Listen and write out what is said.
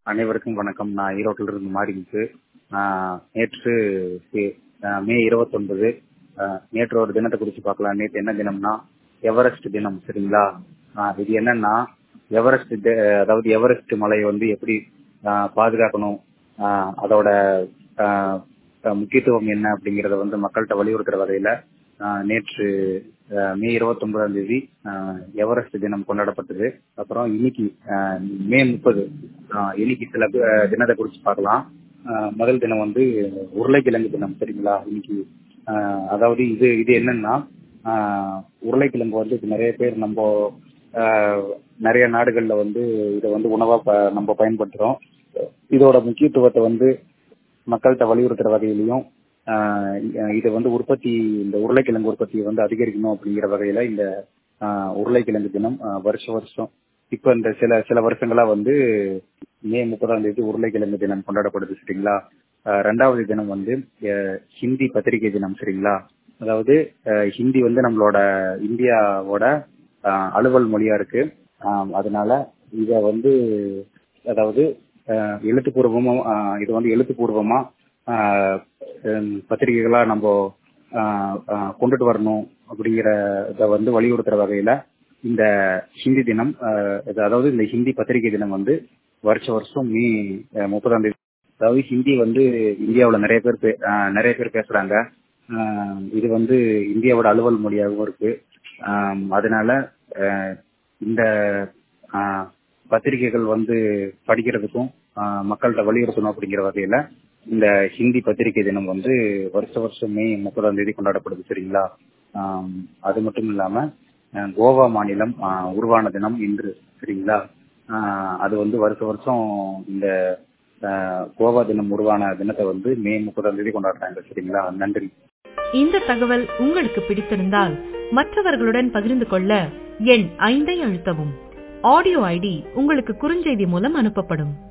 அனைவருக்கும் வணக்கம் நான் ஈரோட்டில் இருந்து மாறிமுத்து நேற்று சி- ஆஹ் மே இருபத்தொன்பது நேற்று ஒரு தினத்தை குறித்து பார்க்கலாம் நேற்று என்ன தினம்னா எவரெஸ்ட் தினம் சரிங்களா ஆஹ் இது என்னன்னா எவரெஸ்ட் தி- அதாவது எவரெஸ்ட் மலையை வந்து எப்படி ஆஹ் பாதுகாக்கணும் ஆஹ் அதோட ஆஹ் ஆஹ் முக்கியத்துவம் என்ன அப்படிங்கறத வந்து மக்கள்கிட்ட வலியுறுத்துற வகையில ஆஹ் நேற்று ஆஹ் மே இருபத்தி ஒன்பதாம் தேதி ஆஹ் எவரெஸ்ட் தினம் கொண்டாடப்பட்டது அப்புறம் இன்னைக்கு ஆஹ் மே முப்பது இன்னைக்கு சில ஆஹ் தினத்தை குறித்து பார்க்கலாம் ஆஹ் முதல் தினம் வந்து உருளைக்கிழங்கு தினம் சரிங்களா இன்னைக்கு ஆஹ் அதாவது இது இது என்னன்னா ஆஹ் உருளைக்கிழங்கு வந்து இது நிறைய பேர் நம்ம ஆஹ் நிறைய நாடுகள்ல வந்து இதை வந்து உணவா ப- நம்ம பயன்படுத்துறோம் இதோட முக்கியத்துவத்தை வந்து மக்கள்கிட்ட வலியுறுத்துற வகையிலையும் ஆஹ் இது வந்து உற்பத்தி இந்த உருளைக்கிழங்கு உற்பத்தியை வந்து அதிகரிக்கணும் அப்படிங்கிற வகையில இந்த ஆஹ் உருளைக்கிழங்கு தினம் ஆஹ் வருஷ வருஷம் இப்ப இந்த சில சில வருஷங்களா வந்து மே முப்பதாம் தேதி உருளைக்கிழங்கு தினம் கொண்டாடப்படுது சரிங்களா ஆஹ் ரெண்டாவது தினம் வந்து அஹ் ஹிந்தி பத்திரிகை தினம் சரிங்களா அதாவது அஹ் ஹிந்தி வந்து நம்மளோட இந்தியாவோட ஆஹ் அலுவல் மொழியா இருக்கு ஆஹ் அதனால இத வந்து அதாவது ஆஹ் எழுத்துப்பூர்வமா ஆஹ் இது வந்து எழுத்துப்பூர்வமா ஆஹ் ஹம் பத்திரிகைகளா நம்ம ஆஹ் ஆஹ் கொண்டுட்டு வரணும் அப்படிங்கிற இத வந்து வலியுறுத்துற வகையில இந்த ஹிந்தி தினம் ஆஹ் இது அதாவது இந்த ஹிந்தி பத்திரிகை தினம் வந்து வருஷ வருஷம் மே ஆஹ் முப்பதாம் தேதி அதாவது ஹிந்தி வந்து இந்தியாவுல நிறைய பேர் பே- ஆஹ் நிறைய பேர் பேசுறாங்க ஆஹ் இது வந்து இந்தியாவோட அலுவல் மொழியாகவும் இருக்கு ஆஹ் அதனால ஆஹ் இந்த ஆஹ் பத்திரிகைகள் வந்து படிக்கிறதுக்கும் ஆஹ் மக்கள்கிட்ட வலியுறுத்தணும் அப்படிங்கிற வகையில இந்த ஹிந்தி பத்திரிகை தினம் வந்து வருஷ வருஷம் மே முப்பதாம் தேதி கொண்டாடப்படுது சரிங்களா ஆஹ் அது மட்டும் இல்லாம ஆஹ் கோவா மாநிலம் ஆஹ் உருவான தினம் இன்று சரிங்களா ஆஹ் அது வந்து வருஷ வருஷம் இந்த ஆஹ் கோவா தினம் உருவான தினத்தை வந்து மே முப்பதாம் தேதி கொண்டாடுறாங்க சரிங்களா நன்றி இந்த தகவல் உங்களுக்கு பிடித்திருந்தால் மற்றவர்களுடன் பகிர்ந்து கொள்ள எண் ஐந்தை அழுத்தவும் ஆடியோ ஐடி உங்களுக்கு குறுஞ்செய்தி மூலம் அனுப்பப்படும்